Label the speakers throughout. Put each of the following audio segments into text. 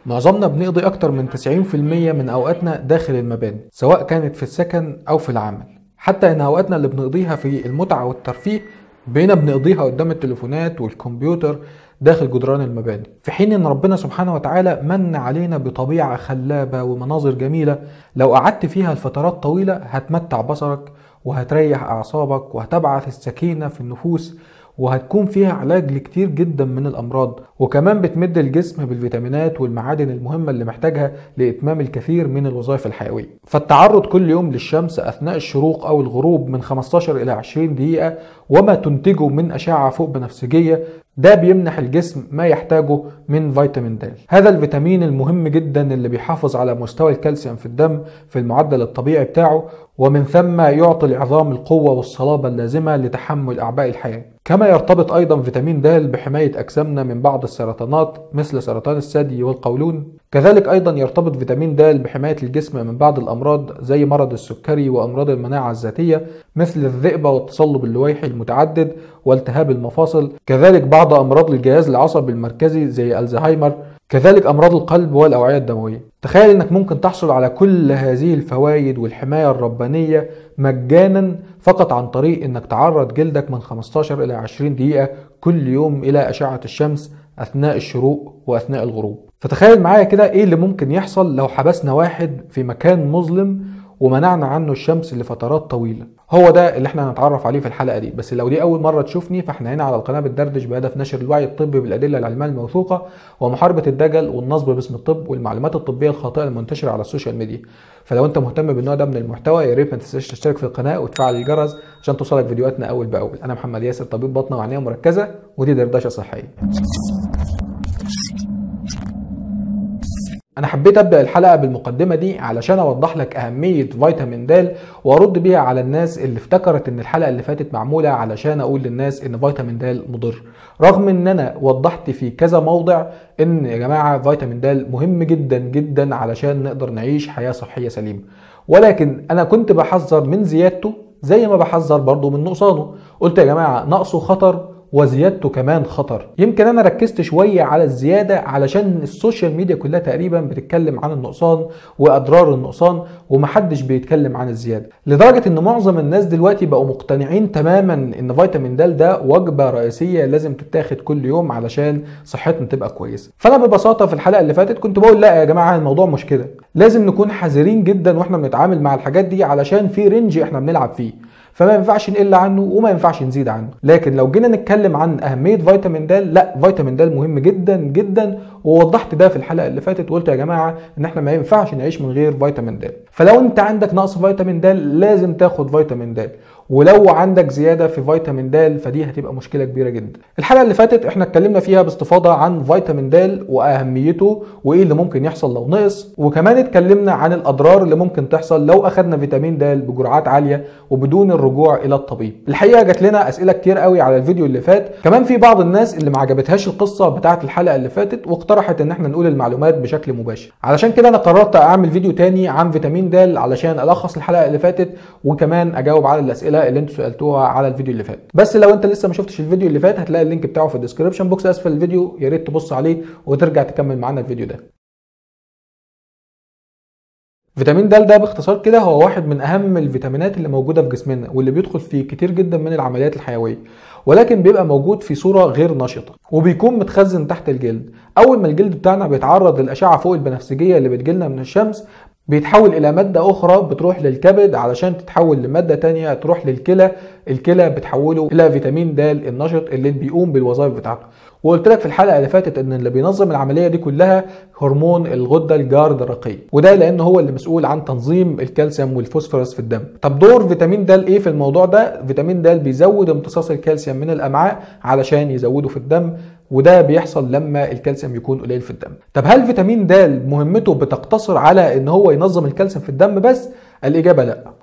Speaker 1: معظمنا بنقضي أكتر من 90% من أوقاتنا داخل المباني سواء كانت في السكن أو في العمل حتى إن أوقاتنا اللي بنقضيها في المتعة والترفيه بقينا بنقضيها قدام التليفونات والكمبيوتر داخل جدران المباني في حين ان ربنا سبحانه وتعالى من علينا بطبيعة خلابة ومناظر جميلة لو قعدت فيها لفترات طويلة هتمتع بصرك وهتريح اعصابك وهتبعث السكينة في النفوس وهتكون فيها علاج لكتير جدا من الامراض وكمان بتمد الجسم بالفيتامينات والمعادن المهمه اللي محتاجها لاتمام الكثير من الوظائف الحيويه فالتعرض كل يوم للشمس اثناء الشروق او الغروب من 15 الى 20 دقيقه وما تنتجه من اشعه فوق بنفسجيه ده بيمنح الجسم ما يحتاجه من فيتامين د هذا الفيتامين المهم جدا اللي بيحافظ على مستوى الكالسيوم في الدم في المعدل الطبيعي بتاعه ومن ثم يعطي العظام القوة والصلابة اللازمة لتحمل أعباء الحياة كما يرتبط أيضا فيتامين د بحماية أجسامنا من بعض السرطانات مثل سرطان الثدي والقولون كذلك أيضا يرتبط فيتامين د بحماية الجسم من بعض الأمراض زي مرض السكري وأمراض المناعة الذاتية مثل الذئبة والتصلب اللويحي المتعدد والتهاب المفاصل كذلك بعض أمراض الجهاز العصبي المركزي زي الزهايمر كذلك أمراض القلب والأوعية الدموية تخيل أنك ممكن تحصل على كل هذه الفوائد والحماية الربانية مجانا فقط عن طريق أنك تعرض جلدك من 15 إلى 20 دقيقة كل يوم إلى أشعة الشمس أثناء الشروق وأثناء الغروب فتخيل معايا كده إيه اللي ممكن يحصل لو حبسنا واحد في مكان مظلم ومنعنا عنه الشمس لفترات طويلة هو ده اللي احنا هنتعرف عليه في الحلقة دي بس لو دي أول مرة تشوفني فاحنا هنا على القناة بتدردش بهدف نشر الوعي الطبي بالأدلة العلمية الموثوقة ومحاربة الدجل والنصب باسم الطب والمعلومات الطبية الخاطئة المنتشرة على السوشيال ميديا فلو انت مهتم بالنوع ده من المحتوى يا ريت ما تنساش تشترك في القناة وتفعل الجرس عشان توصلك فيديوهاتنا أول بأول أنا محمد ياسر طبيب بطنة وعناية مركزة ودي دردشة صحية انا حبيت ابدا الحلقه بالمقدمه دي علشان اوضح لك اهميه فيتامين د وارد بيها على الناس اللي افتكرت ان الحلقه اللي فاتت معموله علشان اقول للناس ان فيتامين د مضر رغم ان انا وضحت في كذا موضع ان يا جماعه فيتامين د مهم جدا جدا علشان نقدر نعيش حياه صحيه سليمه ولكن انا كنت بحذر من زيادته زي ما بحذر برضه من نقصانه قلت يا جماعه نقصه خطر وزيادته كمان خطر يمكن انا ركزت شويه على الزياده علشان السوشيال ميديا كلها تقريبا بتتكلم عن النقصان واضرار النقصان ومحدش بيتكلم عن الزياده لدرجه ان معظم الناس دلوقتي بقوا مقتنعين تماما ان فيتامين د ده وجبه رئيسيه لازم تتاخد كل يوم علشان صحتنا تبقى كويسه فانا ببساطه في الحلقه اللي فاتت كنت بقول لا يا جماعه الموضوع مش كده لازم نكون حذرين جدا واحنا بنتعامل مع الحاجات دي علشان في رينج احنا بنلعب فيه فما ينفعش نقل عنه وما ينفعش نزيد عنه لكن لو جينا نتكلم عن اهميه فيتامين د لا فيتامين د مهم جدا جدا ووضحت ده في الحلقه اللي فاتت وقلت يا جماعه ان احنا ما ينفعش نعيش من غير فيتامين د فلو انت عندك نقص فيتامين د لازم تاخد فيتامين د ولو عندك زياده في فيتامين د فدي هتبقى مشكله كبيره جدا الحلقه اللي فاتت احنا اتكلمنا فيها باستفاضه عن فيتامين د واهميته وايه اللي ممكن يحصل لو نقص وكمان اتكلمنا عن الاضرار اللي ممكن تحصل لو اخدنا فيتامين د بجرعات عاليه وبدون الرجوع الى الطبيب الحقيقه جات لنا اسئله كتير قوي على الفيديو اللي فات كمان في بعض الناس اللي ما عجبتهاش القصه بتاعه الحلقه اللي فاتت واقترحت ان احنا نقول المعلومات بشكل مباشر علشان كده انا قررت اعمل فيديو تاني عن فيتامين د علشان الخص الحلقه اللي فاتت وكمان اجاوب على الاسئله اللي انتوا سالتوها على الفيديو اللي فات بس لو انت لسه ما شفتش الفيديو اللي فات هتلاقي اللينك بتاعه في الديسكربشن بوكس اسفل الفيديو يا ريت تبص عليه وترجع تكمل معانا الفيديو ده فيتامين د ده باختصار كده هو واحد من اهم الفيتامينات اللي موجوده في جسمنا واللي بيدخل في كتير جدا من العمليات الحيويه ولكن بيبقى موجود في صوره غير نشطه وبيكون متخزن تحت الجلد اول ما الجلد بتاعنا بيتعرض للاشعه فوق البنفسجيه اللي بتجيلنا من الشمس بيتحول الى ماده اخرى بتروح للكبد علشان تتحول لماده تانية تروح للكلى الكلى بتحوله الى فيتامين د النشط اللي بيقوم بالوظائف بتاعته وقلت لك في الحلقه اللي فاتت ان اللي بينظم العمليه دي كلها هرمون الغده الجارد الرقيه وده لان هو اللي مسؤول عن تنظيم الكالسيوم والفوسفورس في الدم طب دور فيتامين د ايه في الموضوع ده فيتامين د بيزود امتصاص الكالسيوم من الامعاء علشان يزوده في الدم وده بيحصل لما الكالسيوم يكون قليل في الدم طب هل فيتامين د مهمته بتقتصر على ان هو ينظم الكالسيوم في الدم بس الاجابه لا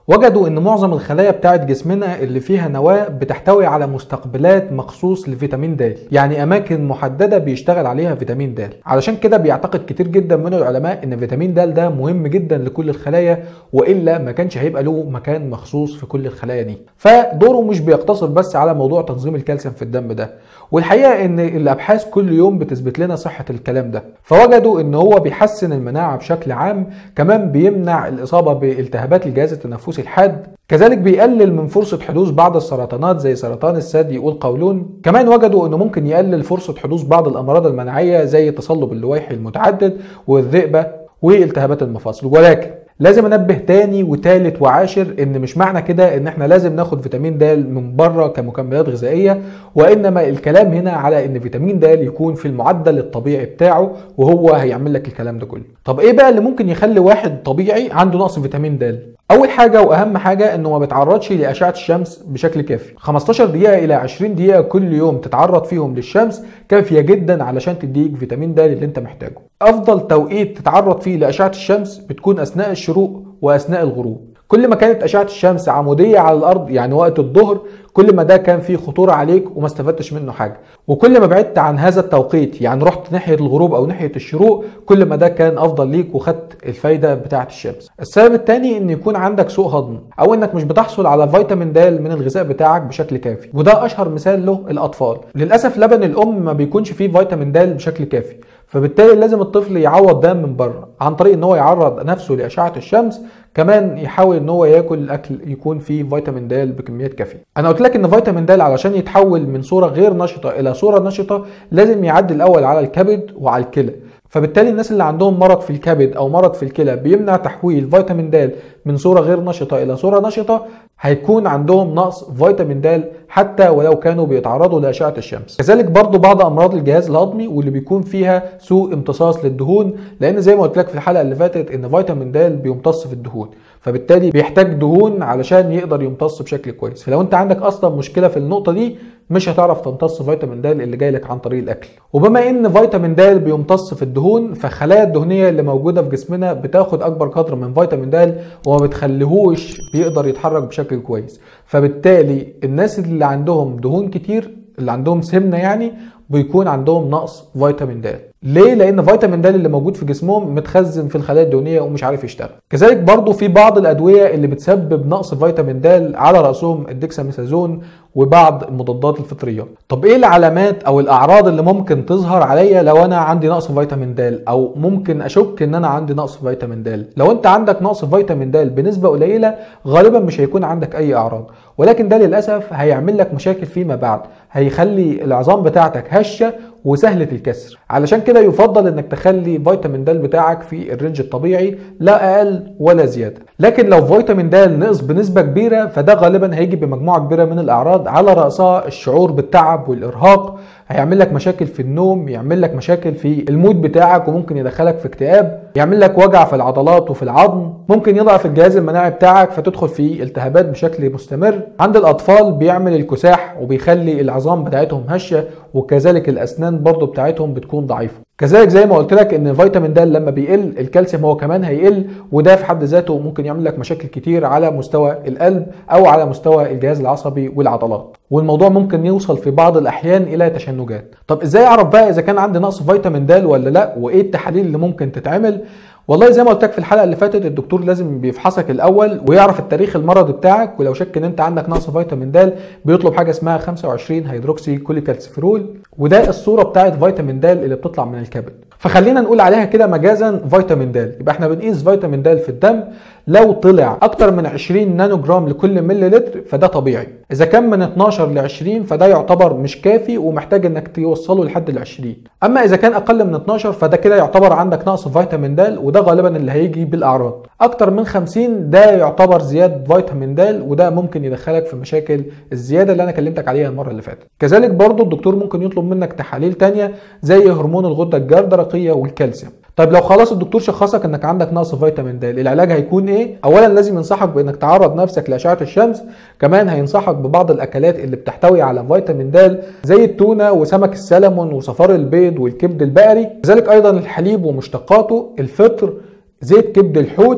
Speaker 1: وجدوا ان معظم الخلايا بتاعت جسمنا اللي فيها نواه بتحتوي على مستقبلات مخصوص لفيتامين د يعني اماكن محدده بيشتغل عليها فيتامين د علشان كده بيعتقد كتير جدا من العلماء ان فيتامين د ده مهم جدا لكل الخلايا والا ما كانش هيبقى له مكان مخصوص في كل الخلايا دي فدوره مش بيقتصر بس على موضوع تنظيم الكالسيوم في الدم ده والحقيقه ان الابحاث كل يوم بتثبت لنا صحه الكلام ده فوجدوا ان هو بيحسن المناعه بشكل عام كمان بيمنع الاصابه بالتهابات الجهاز التنفسي الحاد كذلك بيقلل من فرصة حدوث بعض السرطانات زي سرطان الثدي والقولون كمان وجدوا انه ممكن يقلل فرصة حدوث بعض الامراض المناعية زي التصلب اللويحي المتعدد والذئبة والتهابات المفاصل ولكن لازم انبه تاني وتالت وعاشر ان مش معنى كده ان احنا لازم ناخد فيتامين د من بره كمكملات غذائيه وانما الكلام هنا على ان فيتامين د يكون في المعدل الطبيعي بتاعه وهو هيعمل لك الكلام ده كله طب ايه بقى اللي ممكن يخلي واحد طبيعي عنده نقص فيتامين د اول حاجه واهم حاجه انه ما بيتعرضش لاشعه الشمس بشكل كافي 15 دقيقه الى 20 دقيقه كل يوم تتعرض فيهم للشمس كافيه جدا علشان تديك فيتامين د اللي انت محتاجه افضل توقيت تتعرض فيه لاشعه الشمس بتكون اثناء الشروق واثناء الغروب كل ما كانت اشعه الشمس عموديه على الارض يعني وقت الظهر كل ما ده كان فيه خطوره عليك وما استفدتش منه حاجه وكل ما بعدت عن هذا التوقيت يعني رحت ناحيه الغروب او ناحيه الشروق كل ما ده كان افضل ليك وخدت الفايده بتاعه الشمس السبب الثاني ان يكون عندك سوء هضم او انك مش بتحصل على فيتامين د من الغذاء بتاعك بشكل كافي وده اشهر مثال له الاطفال للاسف لبن الام ما بيكونش فيه فيتامين د بشكل كافي فبالتالي لازم الطفل يعوض ده من بره عن طريق ان هو يعرض نفسه لاشعه الشمس كمان يحاول ان هو ياكل اكل يكون فيه فيتامين د بكميات كافيه انا قلت لك ان فيتامين د علشان يتحول من صوره غير نشطه الى صوره نشطه لازم يعدي الاول على الكبد وعلى الكلى فبالتالي الناس اللي عندهم مرض في الكبد او مرض في الكلى بيمنع تحويل فيتامين د من صوره غير نشطه الى صوره نشطه هيكون عندهم نقص فيتامين د حتى ولو كانوا بيتعرضوا لاشعه الشمس كذلك برضو بعض امراض الجهاز الهضمي واللي بيكون فيها سوء امتصاص للدهون لان زي ما قلت لك في الحلقه اللي فاتت ان فيتامين د بيمتص في الدهون فبالتالي بيحتاج دهون علشان يقدر يمتص بشكل كويس فلو انت عندك اصلا مشكله في النقطه دي مش هتعرف تمتص فيتامين د اللي جاي لك عن طريق الاكل وبما ان فيتامين د بيمتص في الدهون فالخلايا الدهنيه اللي موجوده في جسمنا بتاخد اكبر قدر من فيتامين د وما بتخليهوش بيقدر يتحرك بشكل كويس فبالتالي الناس اللي عندهم دهون كتير اللي عندهم سمنه يعني بيكون عندهم نقص فيتامين د ليه؟ لأن فيتامين د اللي موجود في جسمهم متخزن في الخلايا الدهنية ومش عارف يشتغل. كذلك برضو في بعض الأدوية اللي بتسبب نقص فيتامين د على رأسهم الديكساميثازون وبعض المضادات الفطرية. طب إيه العلامات أو الأعراض اللي ممكن تظهر عليا لو أنا عندي نقص فيتامين د أو ممكن أشك إن أنا عندي نقص فيتامين د؟ لو أنت عندك نقص فيتامين د بنسبة قليلة غالبا مش هيكون عندك أي أعراض، ولكن ده للأسف هيعمل لك مشاكل فيما بعد، هيخلي العظام بتاعتك هشة وسهلة الكسر علشان كده يفضل انك تخلي فيتامين د بتاعك في الرينج الطبيعي لا اقل ولا زيادة لكن لو فيتامين د نقص بنسبة كبيرة فده غالبا هيجي بمجموعة كبيرة من الاعراض على رأسها الشعور بالتعب والارهاق هيعمل لك مشاكل في النوم يعمل لك مشاكل في المود بتاعك وممكن يدخلك في اكتئاب يعمل لك وجع في العضلات وفي العظم ممكن يضعف الجهاز المناعي بتاعك فتدخل في التهابات بشكل مستمر عند الاطفال بيعمل الكساح وبيخلي العظام بتاعتهم هشه وكذلك الاسنان برضو بتاعتهم بتكون ضعيفه كذلك زي ما قلت لك ان فيتامين د لما بيقل الكالسيوم هو كمان هيقل وده في حد ذاته ممكن يعمل لك مشاكل كتير على مستوى القلب او على مستوى الجهاز العصبي والعضلات والموضوع ممكن يوصل في بعض الاحيان الى تشنجات طب ازاي اعرف بقى اذا كان عندي نقص فيتامين د ولا لا وايه التحاليل اللي ممكن تتعمل والله زي ما قلت لك في الحلقه اللي فاتت الدكتور لازم بيفحصك الاول ويعرف التاريخ المرضي بتاعك ولو شك ان انت عندك نقص فيتامين د بيطلب حاجه اسمها 25 هيدروكسي كوليكالسيفيرول وده الصوره بتاعت فيتامين د اللي بتطلع من الكبد فخلينا نقول عليها كده مجازا فيتامين د يبقى احنا بنقيس فيتامين د في الدم لو طلع اكتر من 20 نانو جرام لكل ملي لتر فده طبيعي اذا كان من 12 ل 20 فده يعتبر مش كافي ومحتاج انك توصله لحد ال 20 اما اذا كان اقل من 12 فده كده يعتبر عندك نقص فيتامين د وده غالبا اللي هيجي بالاعراض اكتر من 50 ده يعتبر زياده فيتامين د وده ممكن يدخلك في مشاكل الزياده اللي انا كلمتك عليها المره اللي فاتت كذلك برضو الدكتور ممكن يطلب منك تحاليل تانية زي هرمون الغده الجردرقيه والكالسيوم طيب لو خلاص الدكتور شخصك انك عندك نقص فيتامين د العلاج هيكون ايه اولا لازم ينصحك بانك تعرض نفسك لاشعه الشمس كمان هينصحك ببعض الاكلات اللي بتحتوي على فيتامين د زي التونه وسمك السلمون وصفار البيض والكبد البقري كذلك ايضا الحليب ومشتقاته الفطر زيت كبد الحوت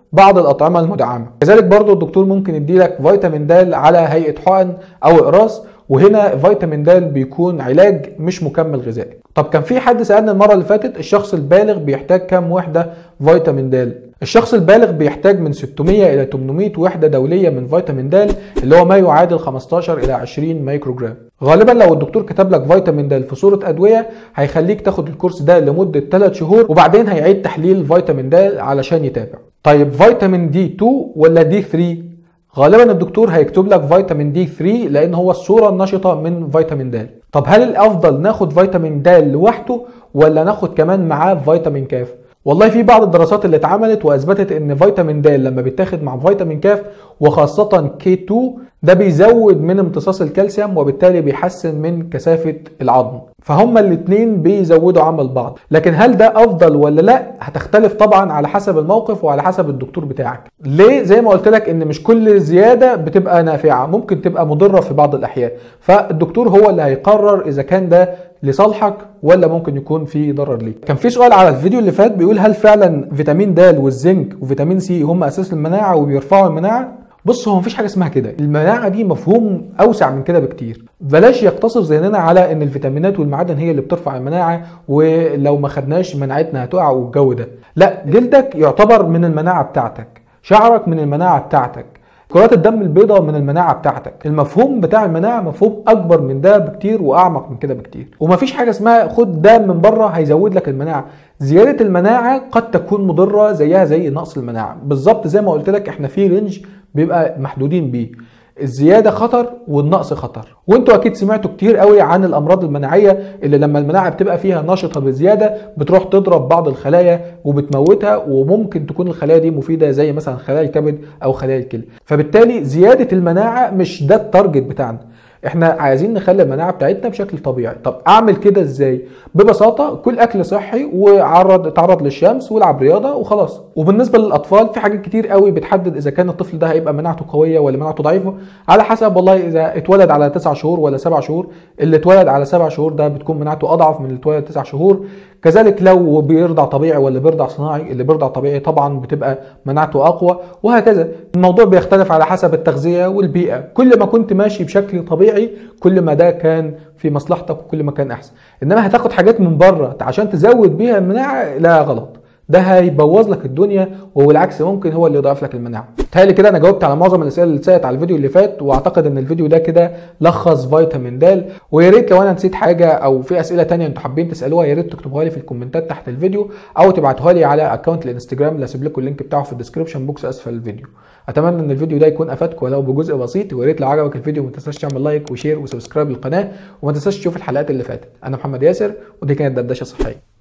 Speaker 1: بعض الاطعمه المدعمه كذلك برضو الدكتور ممكن يديلك فيتامين د على هيئه حقن او اقراص وهنا فيتامين د بيكون علاج مش مكمل غذائي طب كان في حد سالني المره اللي فاتت الشخص البالغ بيحتاج كام وحده فيتامين د الشخص البالغ بيحتاج من 600 الى 800 وحده دوليه من فيتامين د اللي هو ما يعادل 15 الى 20 مايكروجرام غالبا لو الدكتور كتب لك فيتامين د في صوره ادويه هيخليك تاخد الكورس ده لمده 3 شهور وبعدين هيعيد تحليل فيتامين د علشان يتابع طيب فيتامين دي 2 ولا دي 3 غالبا الدكتور هيكتب لك فيتامين دي 3 لان هو الصوره النشطه من فيتامين د طب هل الافضل ناخد فيتامين د لوحده ولا ناخد كمان معاه فيتامين كاف والله في بعض الدراسات اللي اتعملت واثبتت ان فيتامين د لما بيتاخد مع فيتامين كاف وخاصه كي 2 ده بيزود من امتصاص الكالسيوم وبالتالي بيحسن من كثافه العظم فهما الاثنين بيزودوا عمل بعض لكن هل ده افضل ولا لا هتختلف طبعا على حسب الموقف وعلى حسب الدكتور بتاعك ليه زي ما قلت لك ان مش كل زياده بتبقى نافعه ممكن تبقى مضره في بعض الاحيان فالدكتور هو اللي هيقرر اذا كان ده لصالحك ولا ممكن يكون في ضرر ليك كان في سؤال على الفيديو اللي فات بيقول هل فعلا فيتامين د والزنك وفيتامين سي هم اساس المناعه وبيرفعوا المناعه بص هو مفيش حاجه اسمها كده المناعه دي مفهوم اوسع من كده بكتير بلاش يقتصر ذهننا على ان الفيتامينات والمعادن هي اللي بترفع المناعه ولو ما خدناش مناعتنا هتقع والجو ده لا جلدك يعتبر من المناعه بتاعتك شعرك من المناعه بتاعتك كرات الدم البيضاء من المناعه بتاعتك المفهوم بتاع المناعه مفهوم اكبر من ده بكتير واعمق من كده بكتير ومفيش حاجه اسمها خد ده من بره هيزود لك المناعه زياده المناعه قد تكون مضره زيها زي نقص المناعه بالظبط زي ما قلت لك احنا في رينج بيبقى محدودين بيه الزياده خطر والنقص خطر وانتوا اكيد سمعتوا كتير قوي عن الامراض المناعيه اللي لما المناعه بتبقى فيها نشطه بزياده بتروح تضرب بعض الخلايا وبتموتها وممكن تكون الخلايا دي مفيده زي مثلا خلايا الكبد او خلايا الكلى فبالتالي زياده المناعه مش ده التارجت بتاعنا احنا عايزين نخلي المناعه بتاعتنا بشكل طبيعي طب اعمل كده ازاي ببساطه كل اكل صحي وعرض اتعرض للشمس والعب رياضه وخلاص وبالنسبه للاطفال في حاجات كتير قوي بتحدد اذا كان الطفل ده هيبقى مناعته قويه ولا مناعته ضعيفه على حسب والله اذا اتولد على 9 شهور ولا 7 شهور اللي اتولد على 7 شهور ده بتكون مناعته اضعف من اللي اتولد 9 شهور كذلك لو بيرضع طبيعي ولا بيرضع صناعي اللي بيرضع طبيعي طبعا بتبقى مناعته اقوى وهكذا الموضوع بيختلف على حسب التغذيه والبيئه كل ما كنت ماشي بشكل طبيعي كل ما ده كان في مصلحتك وكل ما كان احسن انما هتاخد حاجات من بره عشان تزود بيها المناعه لا غلط ده هيبوظ لك الدنيا وبالعكس ممكن هو اللي يضاعف لك المناعه تهيألي كده انا جاوبت على معظم الاسئله اللي اتسالت على الفيديو اللي فات واعتقد ان الفيديو ده كده لخص فيتامين د ويا ريت لو انا نسيت حاجه او في اسئله تانية انتوا حابين تسالوها يا ريت تكتبوها لي في الكومنتات تحت الفيديو او تبعتوها لي على اكونت الانستجرام اللي هسيب لكم اللينك بتاعه في الديسكربشن بوكس اسفل الفيديو اتمنى ان الفيديو ده يكون افادكم ولو بجزء بسيط ويا ريت لو عجبك الفيديو ما تنساش تعمل لايك وشير وسبسكرايب للقناه وما تنساش تشوف الحلقات اللي فاتت انا محمد ياسر ودي كانت دردشه صحيه